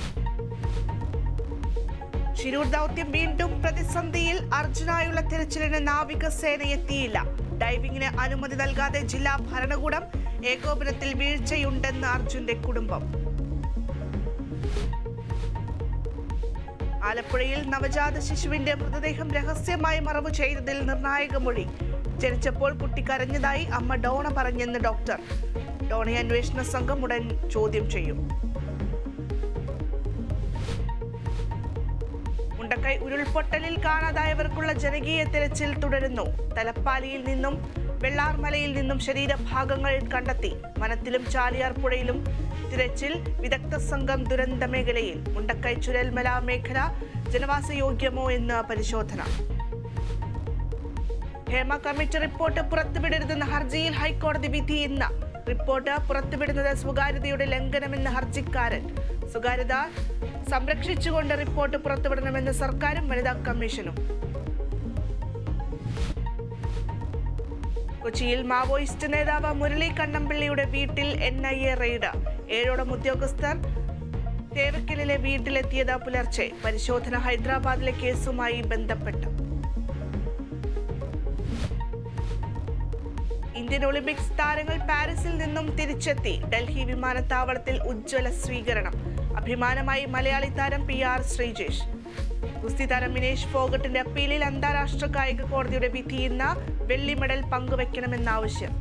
ഷിരൂർ ദൗത്യം വീണ്ടും പ്രതിസന്ധിയിൽ അർജുനായുള്ള തിരച്ചിലിന് നാവികസേന എത്തിയില്ല ഡൈവിംഗിന് അനുമതി നൽകാതെ ജില്ലാ ഭരണകൂടം ഏകോപനത്തിൽ വീഴ്ചയുണ്ടെന്ന് അർജുന്റെ കുടുംബം ആലപ്പുഴയിൽ നവജാത ശിശുവിന്റെ മൃതദേഹം രഹസ്യമായി മറവ് ചെയ്തതിൽ നിർണായക മൊഴി ജനിച്ചപ്പോൾ കുട്ടി കരഞ്ഞതായി അമ്മ ഡോണ പറഞ്ഞെന്ന് ഡോക്ടർ ഡോണയെ അന്വേഷണ സംഘം ഉടൻ ചോദ്യം ചെയ്യും മുണ്ടക്കൈ ഉരുൾപൊട്ടലിൽ കാണാതായവർക്കുള്ള ജനകീയ തിരച്ചിൽ തുടരുന്നു തലപ്പാലിയിൽ നിന്നും വെള്ളാർമലയിൽ നിന്നും ശരീരഭാഗങ്ങൾ കണ്ടെത്തി വനത്തിലും ചാലിയാർ പുഴയിലും തിരച്ചിൽ വിദഗ്ധ സംഘം ദുരന്ത മേഖലയിൽ മുണ്ടക്കൈ ചുരൽമല മേഖല ജനവാസയോഗ്യമോ എന്ന് പരിശോധന ഹേമ കമ്മിറ്റി റിപ്പോർട്ട് പുറത്തുവിടരുതെന്ന ഹർജിയിൽ ഹൈക്കോടതി വിധി ഇന്ന് റിപ്പോർട്ട് പുറത്തുവിടുന്നത് സ്വകാര്യതയുടെ ലംഘനമെന്ന് ഹർജിക്കാരൻ സ്വകാര്യത സംരക്ഷിച്ചുകൊണ്ട് റിപ്പോർട്ട് പുറത്തുവിടണമെന്ന് സർക്കാരും വനിതാ കമ്മീഷനും കൊച്ചിയിൽ മാവോയിസ്റ്റ് നേതാവ് മുരളി കണ്ണമ്പിള്ളിയുടെ വീട്ടിൽ എൻ ഐ എ റെയ്ഡ് ഏഴോളം ഉദ്യോഗസ്ഥർ തേവക്കലിലെ വീട്ടിലെത്തിയത് പുലർച്ചെ പരിശോധന ഹൈദരാബാദിലെ കേസുമായി ബന്ധപ്പെട്ട് ഇന്ത്യൻ ഒളിമ്പിക്സ് താരങ്ങൾ പാരീസിൽ നിന്നും തിരിച്ചെത്തി ഡൽഹി വിമാനത്താവളത്തിൽ ഉജ്ജ്വല സ്വീകരണം അഭിമാനമായി മലയാളി താരം പി ആർ ശ്രീജേഷ് ഗുസ്തി താരം വിനേഷ് ഫോഗട്ടിന്റെ അപ്പീലിൽ അന്താരാഷ്ട്ര കായിക കോടതിയുടെ വിധി ഇന്ന് വെള്ളി മെഡൽ പങ്കുവെക്കണമെന്ന ആവശ്യം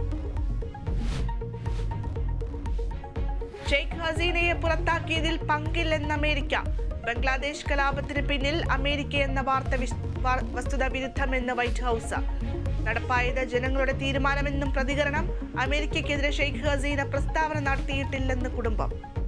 ഷെയ്ഖ് ഹസീനയെ പുറത്താക്കിയതിൽ പങ്കില്ലെന്ന് അമേരിക്ക ബംഗ്ലാദേശ് കലാപത്തിന് പിന്നിൽ അമേരിക്ക എന്ന വാർത്ത വിശ്- വാ- വസ്തുത വിരുദ്ധമെന്ന് വൈറ്റ് ഹൗസ് നടപ്പായത് ജനങ്ങളുടെ തീരുമാനമെന്നും പ്രതികരണം അമേരിക്കയ്ക്കെതിരെ ഷെയ്ഖ് ഹസീന പ്രസ്താവന നടത്തിയിട്ടില്ലെന്ന് കുടുംബം